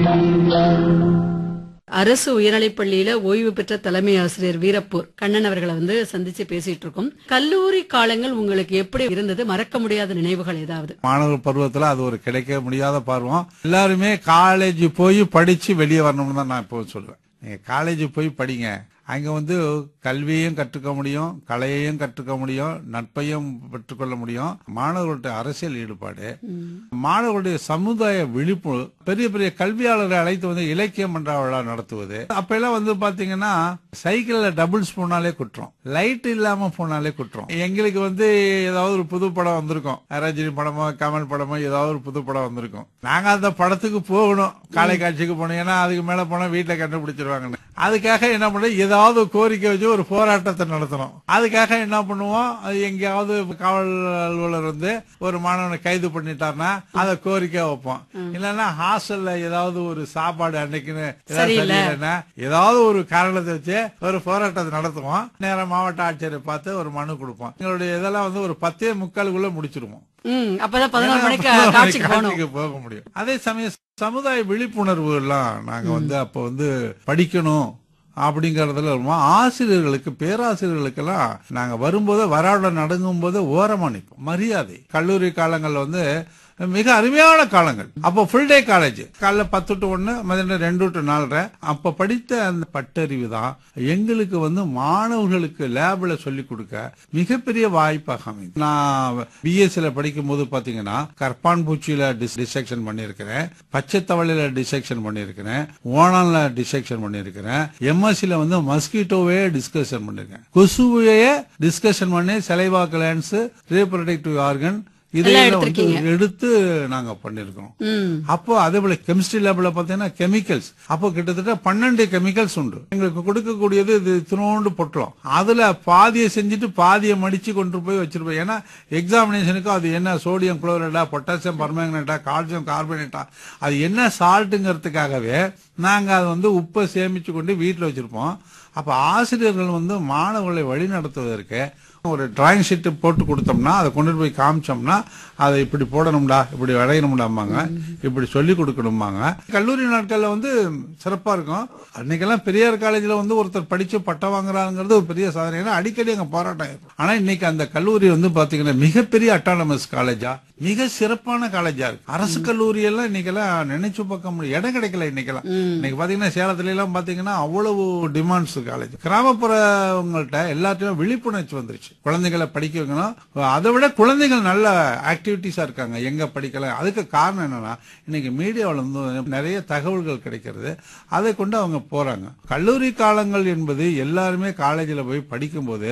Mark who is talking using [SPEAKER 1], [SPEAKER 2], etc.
[SPEAKER 1] அரசு உயர்நிலைப் பள்ளியில ஓய்வு பெற்ற தலைமை ஆசிரியர் வீரப்பூர் கண்ணன் அவர்களை வந்து சந்திச்சு பேசிட்டு இருக்கோம் கல்லூரி காலங்கள் உங்களுக்கு எப்படி இருந்தது மறக்க முடியாத நினைவுகள் ஏதாவது
[SPEAKER 2] மாணவர் பருவத்துல அது ஒரு கிடைக்க முடியாத பருவம் எல்லாருமே காலேஜ் போய் படிச்சு வெளியே வரணும்னு தான் நான் இப்போ சொல்லுவேன் நீங்க காலேஜ் போய் படிங்க அங்க வந்து கல்வியையும் கற்றுக்க முடியும் கலையையும் கற்றுக்க முடியும் நட்பையும் பெற்றுக்கொள்ள முடியும் மாணவர்களுடைய அரசியல் ஈடுபாடு மாணவர்களுடைய சமுதாய விழிப்புணர்வு பெரிய பெரிய கல்வியாளரை அழைத்து வந்து இலக்கிய மன்ற விழா நடத்துவது அப்ப எல்லாம் வந்து பாத்தீங்கன்னா சைக்கிள்ல டபுள்ஸ் போனாலே குற்றம் லைட் இல்லாம போனாலே குற்றம் எங்களுக்கு வந்து ஏதாவது ஒரு புது படம் வந்திருக்கும் ரஜினி படமோ கமல் படமோ ஏதாவது ஒரு புது படம் வந்திருக்கும் நாங்க அந்த படத்துக்கு போகணும் காலை காட்சிக்கு போனோம் ஏன்னா அதுக்கு மேல போனா வீட்டுல கண்டுபிடிச்சிருவாங்கன்னு அதுக்காக என்ன பண்ண ஏதாவது கோரிக்கை வச்சு ஒரு போராட்டத்தை நடத்தணும் அதுக்காக என்ன பண்ணுவோம் அது எங்கேயாவது காவல் அலுவலர் வந்து ஒரு மாணவனை கைது பண்ணிட்டாருன்னா அதை கோரிக்கை வைப்போம் இல்லைன்னா ஹாஸ்டல்ல ஏதாவது ஒரு சாப்பாடு அன்னைக்குன்னு ஏதாவது
[SPEAKER 1] சரியில்லை.
[SPEAKER 2] சரியில்லைன்னா ஏதாவது ஒரு காரணத்தை வச்சு ஒரு போராட்டத்தை நடத்துவோம் நேரம் மாவட்ட ஆட்சியரை பார்த்து ஒரு மனு கொடுப்போம் எங்களுடைய இதெல்லாம் வந்து ஒரு பத்தே முக்காலுக்குள்ள முடிச்சிருவோம்
[SPEAKER 1] ம் அப்பதான் பதினோரு
[SPEAKER 2] ஏன்னா,
[SPEAKER 1] மணிக்கு
[SPEAKER 2] பதினோரு
[SPEAKER 1] காட்சிக்கு
[SPEAKER 2] மணிக்கு
[SPEAKER 1] போகணும்
[SPEAKER 2] காட்சிக்கு போக முடியும் அதே சமயம் சமுதாய விழிப்புணர்வு எல்லாம் நாங்க வந்து அப்ப வந்து படிக்கணும் அப்படிங்கறதுல ரொம்ப ஆசிரியர்களுக்கு பேராசிரியர்களுக்கெல்லாம் நாங்க வரும்போது வராட நடங்கும் போது ஓரமா நிற்போம் மரியாதை கல்லூரி காலங்கள்ல வந்து மிக அருமையான காலங்கள் அப்போ ஃபுல் டே காலேஜ் காலைல பத்து டு ஒன்னு மதியம் ரெண்டு டு நாலரை அப்ப படித்த அந்த பட்டறிவு தான் எங்களுக்கு வந்து மாணவர்களுக்கு லேப்ல சொல்லி கொடுக்க மிகப்பெரிய வாய்ப்பாக அமைது நான் பிஎஸ்சில படிக்கும் போது பாத்தீங்கன்னா கற்பான் பூச்சியில டிசெக்ஷன் பண்ணியிருக்கிறேன் பச்சை தவளையில டிசெக்ஷன் பண்ணியிருக்கிறேன் ஓணான்ல டிசெக்ஷன் பண்ணியிருக்கிறேன் எம்எஸ்சில வந்து மஸ்கிட்டோவே டிஸ்கஷன் பண்ணிருக்கேன் கொசுவையே டிஸ்கஷன் பண்ணி செலைவா கிளான்ஸ் ரீப்ரொடக்டிவ் ஆர்கன் இதெல்லாம் வந்து
[SPEAKER 1] எடுத்திருக்கீங்க.
[SPEAKER 2] எடுத்து நாங்க பண்ணிருக்கோம்
[SPEAKER 1] ம்
[SPEAKER 2] அப்போ அதே போல கெமிஸ்ட்ரி லேப்ல பாத்தீங்கன்னா கெமிக்கல்ஸ் அப்போ கிட்டத்தட்ட பன்னெண்டு கெமிக்கல்ஸ் உண்டு எங்களுக்கு கொடுக்கக்கூடியது இது திருவோண்டு பொட்டலம் அதுல பாதியை செஞ்சுட்டு பாதியை மடிச்சு கொண்டு போய் வச்சிருப்போம் ஏன்னா எக்ஸாமினேஷனுக்கு அது என்ன சோடியம் குளோரைடா பொட்டாசியம் பர்மேங்கனேட்டா கால்சியம் கார்பனேட்டா அது என்ன சால்ட்டுங்கிறதுக்காகவே நாங்க அதை வந்து உப்பை சேமிச்சு கொண்டு வீட்டுல வச்சிருப்போம் அப்ப ஆசிரியர்கள் வந்து மாணவர்களை வழி நடத்துவதற்கு ஒரு டிராயிங் ஷீட் போட்டு கொடுத்தோம்னா அதை கொண்டு போய் காமிச்சோம்னா அதை இப்படி போடணும்டா இப்படி வரையணும்டாம்பாங்க இப்படி சொல்லி கொடுக்கணும்பாங்க கல்லூரி நாட்கள்ல வந்து சிறப்பா இருக்கும் அன்னைக்கெல்லாம் பெரியார் காலேஜ்ல வந்து ஒருத்தர் படிச்சு பட்டம் வாங்குறாங்கிறது ஒரு பெரிய சாதனை ஏன்னா அடிக்கடி அங்க போராட்டம் இருக்கும் ஆனா இன்னைக்கு அந்த கல்லூரி வந்து பாத்தீங்கன்னா மிகப்பெரிய அட்டானமஸ் காலேஜா மிக சிறப்பான காலேஜா இருக்கு அரசு கல்லூரி எல்லாம் இன்னைக்கெல்லாம் நினைச்சு பார்க்க முடியும் இடம் கிடைக்கல இன்னைக்கெல்லாம் இன்னைக்கு பாத்தீங்கன்னா சேலத்துல எல்லாம் பாத்தீங்கன்னா அவ்வளவு டிமாண்ட்ஸ் காலேஜ் கிராமப்புறவங்கள்ட்ட எல்லாத்தையும் விழிப்புணர்ச்சி வந்துருச்சு குழந்தைகளை படிக்க வைக்கணும் அதை விட குழந்தைகள் நல்ல ஆக்டிவிட்டிஸா இருக்காங்க எங்க படிக்கலாம் அதுக்கு காரணம் என்னன்னா இன்னைக்கு மீடியாவில் வந்து நிறைய தகவல்கள் கிடைக்கிறது அதை கொண்டு அவங்க போறாங்க கல்லூரி காலங்கள் என்பது எல்லாருமே காலேஜில் போய் படிக்கும்போது